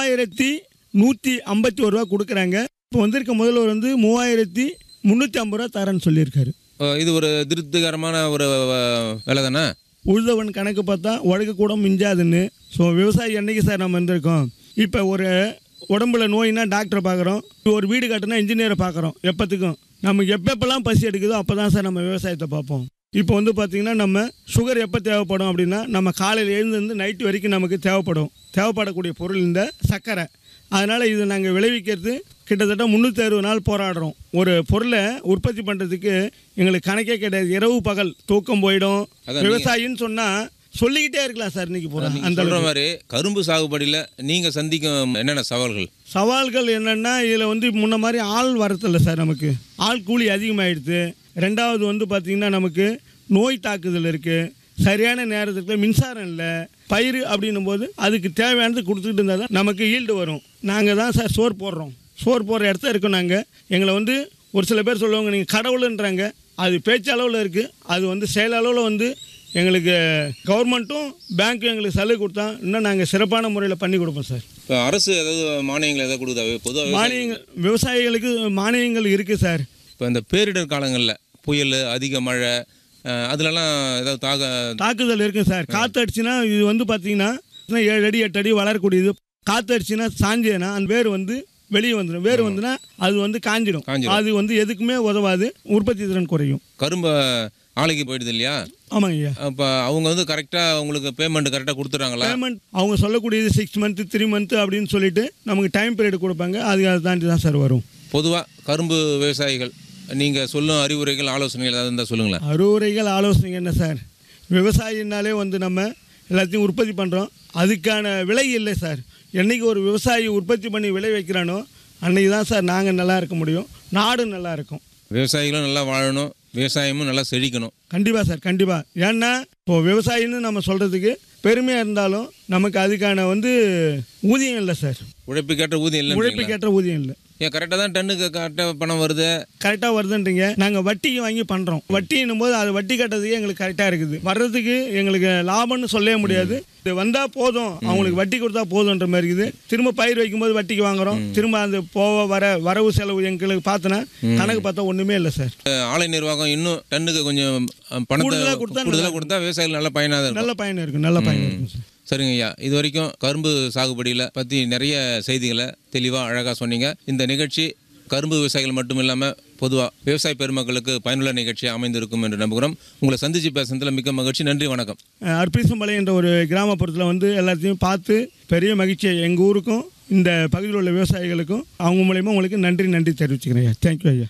மூவாயிரத்தி நூற்றி ஐம்பத்தி ஒரு ரூபா கொடுக்குறாங்க இப்போ வந்திருக்க முதல்வர் வந்து மூவாயிரத்தி முந்நூற்றி ஐம்பது ரூபா தரேன்னு சொல்லியிருக்காரு அஹ் இது ஒரு திருப்திகரமான ஒரு அஹ், வேலை தானே உழுதவன் கணக்கு பார்த்தா உழைக்க கூட மிஞ்சாதுன்னு ஸோ விவசாயி என்னைக்கு சார் நம்ம வந்திருக்கோம் இப்போ ஒரு உடம்புல நோயினா டாக்டரை பார்க்குறோம் ஒரு வீடு கட்டினா இன்ஜினியரை பார்க்குறோம் எப்போத்துக்கும் நமக்கு எப்பப்பெல்லாம் பசி எடுக்குதோ அப்போ தான் சார் நம்ம விவசாயத்தை பார்ப்போம் இப்போ வந்து பார்த்திங்கன்னா நம்ம சுகர் எப்போ தேவைப்படும் அப்படின்னா நம்ம காலையில் எழுந்து நைட்டு வரைக்கும் நமக்கு தேவைப்படும் தேவைப்படக்கூடிய பொருள் இந்த சர்க்கரை அதனால் இது நாங்கள் விளைவிக்கிறது கிட்டத்தட்ட முந்நூற்றி அறுபது நாள் போராடுறோம் ஒரு பொருளை உற்பத்தி பண்ணுறதுக்கு எங்களுக்கு கணக்கே கிடையாது இரவு பகல் தூக்கம் போயிடும் அதான் நீங்க- விவசாயின்னு சொன்னால் சொல்லிக்கிட்டே இருக்கலாம் சார் இன்னைக்கு போகிறோம் நீங்க அந்த சொல்ற அளவுக்கு. மாதிரி கரும்பு சாகுபடியில் நீங்க சந்திக்கும் என்னென்ன சவால்கள் சவால்கள் என்னென்னா இதில் வந்து முன்ன மாதிரி ஆள் வரதில்ல சார் நமக்கு ஆள் கூலி அதிகமாகிடுது ரெண்டாவது வந்து பார்த்திங்கன்னா நமக்கு நோய் தாக்குதல் இருக்குது சரியான நேரத்துக்கு மின்சாரம் இல்லை பயிர் அப்படின்னும் போது அதுக்கு தேவையானது கொடுத்துக்கிட்டு இருந்தால் தான் நமக்கு ஈல்டு வரும் நாங்கள் தான் சார் சோறு போடுறோம் சோறு போடுற இடத்துல இருக்கோம் நாங்கள் எங்களை வந்து ஒரு சில பேர் சொல்லுவாங்க நீங்கள் கடவுளுன்றாங்க அது பேச்சு அளவில் இருக்குது அது வந்து செயலளவில் வந்து எங்களுக்கு கவர்மெண்ட்டும் பேங்க்கும் எங்களுக்கு சலுகை கொடுத்தா இன்னும் நாங்கள் சிறப்பான முறையில் பண்ணி கொடுப்போம் சார் இப்போ அரசு ஏதாவது மானியங்கள் ஏதாவது கொடுக்குதா பொதுவாக மானியங்கள் விவசாயிகளுக்கு மானியங்கள் இருக்குது சார் இப்போ இந்த பேரிடர் காலங்களில் புயல் அதிக மழை அஹ், அதுலலாம் ஏதாவது தாக தாக்குதல் இருக்குது சார் காற்று அடிச்சுன்னா இது வந்து பார்த்தீங்கன்னா ஏழு அடி எட்டு அடி வளரக்கூடியது காற்று அடிச்சுன்னா சாஞ்சேன்னா அந்த வேர் வந்து வெளியே வந்துடும் வேர் வந்துன்னா அது வந்து காஞ்சிடும் காஞ்சிடும். அது வந்து எதுக்குமே உதவாது உற்பத்தி திறன் குறையும் கரும்பை ஆலைக்கு போயிடுது இல்லையா ஆமாங்க ஐயா அப்போ அவங்க வந்து கரெக்டாக உங்களுக்கு பேமெண்ட் கரெக்டாக கொடுத்துட்றாங்களா பேமெண்ட் அவங்க சொல்லக்கூடியது சிக்ஸ் மந்த்து த்ரீ மந்த்து அப்படின்னு சொல்லிட்டு நமக்கு டைம் பீரியட் கொடுப்பாங்க அது அதை தாண்டி தான் சார் வரும் பொதுவாக கரும்பு விவசாயிகள் நீங்கள் சொல்லும் அறிவுரைகள் ஆலோசனைகள் ஏதாவது இருந்தால் சொல்லுங்களேன் அறுவரைகள் ஆலோசனை என்ன சார் விவசாயினாலே வந்து நம்ம எல்லாத்தையும் உற்பத்தி பண்ணுறோம் அதுக்கான விலை இல்லை சார் என்னைக்கு ஒரு விவசாயி உற்பத்தி பண்ணி விளை வைக்கிறானோ அன்னைக்கு தான் சார் நாங்கள் நல்லா இருக்க முடியும் நாடும் நல்லா இருக்கும் விவசாயிகளும் நல்லா வாழணும் விவசாயமும் நல்லா செழிக்கணும் கண்டிப்பாக சார் கண்டிப்பாக ஏன்னா இப்போ விவசாயின்னு நம்ம சொல்கிறதுக்கு பெருமையாக இருந்தாலும் நமக்கு அதுக்கான வந்து ஊதியம் இல்லை சார் உழைப்புக்கேற்ற ஊதியம் இல்லை உழைப்புக்கேற்ற ஊதியம் இல்லை ஏன் கரெக்டாக தான் டன்னுக்கு கரெக்டாக பணம் வருது கரெக்டாக வருதுன்றீங்க நாங்கள் வட்டிக்கு வாங்கி பண்ணுறோம் வட்டின்னும் போது அது வட்டி கட்டுறதுக்கு எங்களுக்கு கரெக்டாக இருக்குது வர்றதுக்கு எங்களுக்கு லாபம்னு சொல்லவே முடியாது இது வந்தால் போதும் அவங்களுக்கு வட்டி கொடுத்தா போதுன்ற மாதிரி இருக்குது திரும்ப பயிர் வைக்கும்போது வட்டிக்கு வாங்குறோம் திரும்ப அந்த போக வர வரவு செலவு எங்களுக்கு பார்த்தோன்னா கணக்கு பார்த்தா ஒன்றுமே இல்லை சார் அஹ் ஆலை நிர்வாகம் இன்னும் டன்னுக்கு கொஞ்சம் அஹ், பணத்தை கூடுதலா கொடுத்தா கூடுதலாக கொடுத்தா விவசாயிகள் நல்ல பயனாக இருக்கும் நல்ல பயன் இருக்கும் நல்ல பயன் இருக்கும் சார் சரிங்க ஐயா இது வரைக்கும் கரும்பு சாகுபடியில் பற்றி நிறைய செய்திகளை தெளிவாக அழகாக சொன்னீங்க இந்த நிகழ்ச்சி கரும்பு விவசாயிகள் மட்டும் இல்லாமல் பொதுவாக விவசாய பெருமக்களுக்கு பயனுள்ள நிகழ்ச்சியாக அமைந்திருக்கும் என்று நம்புகிறோம் உங்களை சந்திச்சு பேசுனதில் மிக்க மகிழ்ச்சி நன்றி வணக்கம் அர்ப்பீசம்பாளையம் என்ற ஒரு கிராமப்புறத்தில் வந்து எல்லாத்தையும் பார்த்து பெரிய மகிழ்ச்சியை எங்கள் ஊருக்கும் இந்த பகுதியில் உள்ள விவசாயிகளுக்கும் அவங்க மூலயமா உங்களுக்கு நன்றி நன்றி தெரிவிச்சுக்கிறேன் ஐயா தேங்க்யூ ஐயா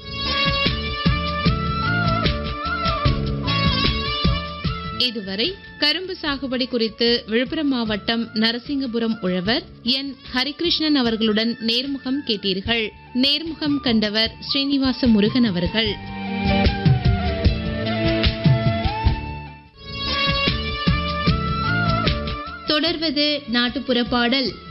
இதுவரை கரும்பு சாகுபடி குறித்து விழுப்புரம் மாவட்டம் நரசிங்கபுரம் உழவர் என் ஹரிகிருஷ்ணன் அவர்களுடன் நேர்முகம் கேட்டீர்கள் நேர்முகம் கண்டவர் ஸ்ரீனிவாச முருகன் அவர்கள் தொடர்வது நாட்டுப்புற பாடல்